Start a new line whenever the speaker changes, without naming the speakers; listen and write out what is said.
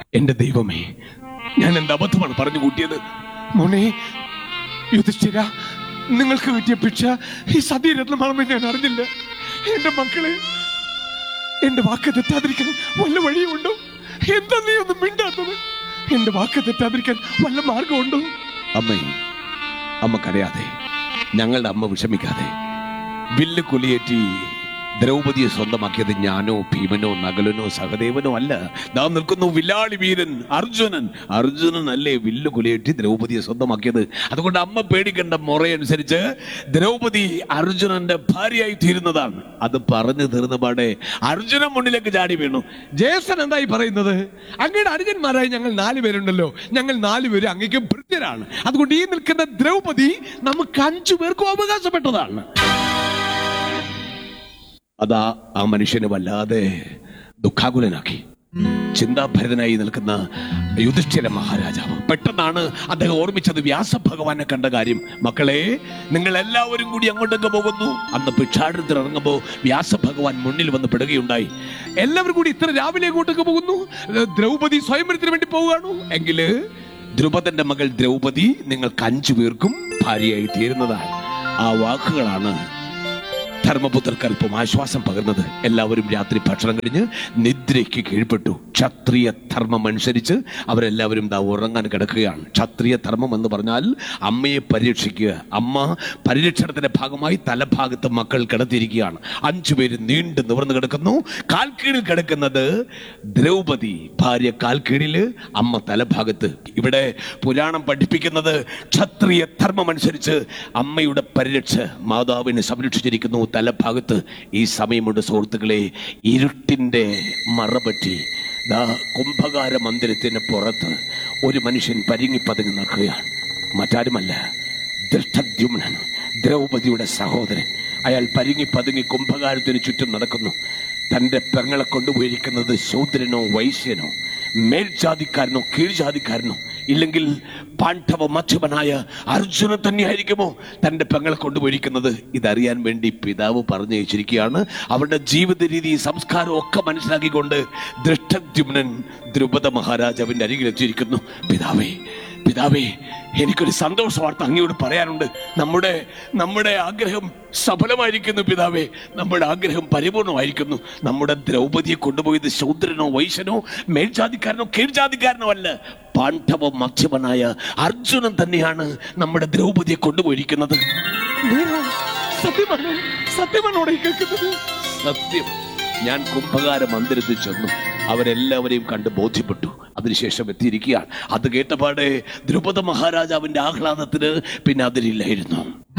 എന്റെ ദൈവമേ ഞാൻ എന്ത് അബദ്ധമാണ് പറഞ്ഞു കൂട്ടിയത് മോനെ യുധിഷ്ഠിര നിങ്ങൾക്ക് കിട്ടിയ ഭിക്ഷ ഈ സതീരത്നമാണെന്ന് ഞാൻ അറിഞ്ഞില്ല എന്റെ മക്കളെ എന്റെ വാക്ക് തെറ്റാതിരിക്കാൻ വല്ല വഴിയുണ്ടോ എന്താ നീ ഒന്നും മിണ്ടാത്തത് എന്റെ വാക്ക് തെറ്റാതിരിക്കാൻ വല്ല മാർഗമുണ്ടോ
അമ്മേ അമ്മക്കറിയാതെ ഞങ്ങളുടെ അമ്മ വിഷമിക്കാതെ വില്ല് കുലിയേറ്റി ദ്രൗപതിയെ സ്വന്തമാക്കിയത് ഞാനോ ഭീമനോ നകലനോ സഹദേവനോ അല്ല ദാ നിൽക്കുന്നു വില്ലാളി വീരൻ അർജുനൻ അർജുനൻ അല്ലേ വില്ല് കുലിയേറ്റി ദ്രൗപതിയെ സ്വന്തമാക്കിയത് അതുകൊണ്ട് അമ്മ പേടിക്കേണ്ട മുറയനുസരിച്ച് ദ്രൗപതി അർജുനന്റെ ഭാര്യയായി തീരുന്നതാണ് അത് പറഞ്ഞു തീർന്നപാടെ അർജുനൻ മുന്നിലേക്ക് ചാടി വീണു
ജേസൻ എന്തായി പറയുന്നത് അങ്ങയുടെ അനുജന്മാരായി ഞങ്ങൾ നാല് പേരുണ്ടല്ലോ ഞങ്ങൾ നാല് പേര് അങ്ങേക്ക് ഭൃത്യരാണ് അതുകൊണ്ട് ഈ നിൽക്കുന്ന ദ്രൗപദി നമുക്ക് അഞ്ചു പേർക്കും അവകാശപ്പെട്ടതാണ്
അതാ ആ മനുഷ്യനെ വല്ലാതെ ദുഃഖാകുലനാക്കി ചിന്താഭരിതനായി നിൽക്കുന്ന യുധിഷ്ഠിര മഹാരാജാവ് പെട്ടെന്നാണ് അദ്ദേഹം ഓർമ്മിച്ചത് വ്യാസഭഗവാനെ കണ്ട കാര്യം മക്കളെ നിങ്ങൾ എല്ലാവരും കൂടി അങ്ങോട്ടൊക്കെ പോകുന്നു അന്ന് ഭിക്ഷാടനത്തിൽ ഇറങ്ങുമ്പോൾ വ്യാസഭഗവാൻ മുന്നിൽ വന്ന് പെടുകയുണ്ടായി
എല്ലാവരും കൂടി ഇത്ര രാവിലെ അങ്ങോട്ടേക്ക് പോകുന്നു ദ്രൗപദി സ്വയംവരത്തിന് വേണ്ടി പോവുകയാണു
എങ്കില് ദ്രുപദന്റെ മകൾ ദ്രൗപദി നിങ്ങൾക്ക് അഞ്ചു പേർക്കും ഭാര്യയായി തീരുന്നതാണ് ആ വാക്കുകളാണ് ധർമ്മപുത്രർക്ക് അല്പം ആശ്വാസം പകർന്നത് എല്ലാവരും രാത്രി ഭക്ഷണം കഴിഞ്ഞ് നിദ്രയ്ക്ക് കീഴ്പ്പെട്ടു ക്ഷത്രിയ ധർമ്മം അനുസരിച്ച് അവരെല്ലാവരും ദാ ഉറങ്ങാൻ കിടക്കുകയാണ് ക്ഷത്രിയ ധർമ്മം എന്ന് പറഞ്ഞാൽ അമ്മയെ പരിരക്ഷിക്കുക അമ്മ പരിരക്ഷണത്തിന്റെ ഭാഗമായി തലഭാഗത്ത് മക്കൾ കിടത്തിയിരിക്കുകയാണ് അഞ്ചു പേര് നീണ്ടു നിവർന്നു കിടക്കുന്നു കാൽക്കീഴിൽ കിടക്കുന്നത് ദ്രൗപദി ഭാര്യ കാൽക്കീഴില് അമ്മ തലഭാഗത്ത് ഇവിടെ പുരാണം പഠിപ്പിക്കുന്നത് ക്ഷത്രിയ ധർമ്മം അനുസരിച്ച് അമ്മയുടെ പരിരക്ഷ മാതാവിനെ സംരക്ഷിച്ചിരിക്കുന്നു തലഭാഗത്ത് ഈ സമയമുണ്ട് സുഹൃത്തുക്കളെ ഇരുട്ടിന്റെ മറപറ്റി ദാ കുംഭകാര മന്ദിരത്തിന് പുറത്ത് ഒരു മനുഷ്യൻ പരിങ്ങി പതുങ്ങി നിൽക്കുകയാണ് മറ്റാരുമല്ല ദൃഷ്ടദ്യുമ്നൻ ദ്രൗപദിയുടെ സഹോദരൻ അയാൾ പരിങ്ങി പതുങ്ങി കുംഭകാരത്തിന് ചുറ്റും നടക്കുന്നു തന്റെ പെങ്ങളെ കൊണ്ടുപോയിരിക്കുന്നത് ശൂദ്രനോ വൈശ്യനോ മേൽജാതിക്കാരനോ കീഴ്ജാതിക്കാരനോ ഇല്ലെങ്കിൽ പാണ്ഡവ മധ്യമനായ അർജുനൻ തന്നെയായിരിക്കുമോ തന്റെ പെങ്ങളെ കൊണ്ടുപോയിരിക്കുന്നത് ഇതറിയാൻ വേണ്ടി പിതാവ് പറഞ്ഞു വെച്ചിരിക്കുകയാണ് അവരുടെ ജീവിത രീതി സംസ്കാരം ഒക്കെ മനസ്സിലാക്കിക്കൊണ്ട് ദൃഷ്ടദ്യുമ്നൻ ദ്രുപദ മഹാരാജാവിന്റെ അരികിലെത്തിയിരിക്കുന്നു പിതാവേ പിതാവേ എനിക്കൊരു സന്തോഷ വാർത്ത അങ്ങയോട് പറയാനുണ്ട് നമ്മുടെ നമ്മുടെ ആഗ്രഹം സഫലമായിരിക്കുന്നു പിതാവേ നമ്മുടെ ആഗ്രഹം പരിപൂർണമായിരിക്കുന്നു നമ്മുടെ ദ്രൗപതിയെ കൊണ്ടുപോയത് ശൂദ്രനോ വൈശ്യനോ മേൽജാതിക്കാരനോ കീഴ്ജാതിക്കാരനോ അല്ല പാണ്ഡവ മധ്യമനായ അർജുനൻ തന്നെയാണ് നമ്മുടെ ദ്രൗപതിയെ കൊണ്ടുപോയിരിക്കുന്നത്
നേരാ, സത്യമാണോ സത്യമാണോടെ കേൾക്കുന്നത്
സത്യം ഞാൻ കുംഭകാര മന്ദിരത്തിൽ ചെന്നു അവരെല്ലാവരെയും കണ്ട് ബോധ്യപ്പെട്ടു അതിനുശേഷം എത്തിയിരിക്കുകയാണ് അത് കേട്ടപാടെ ദ്രുപദ മഹാരാജാവിന്റെ ആഹ്ലാദത്തിന് പിന്നെ അതിരില്ലായിരുന്നു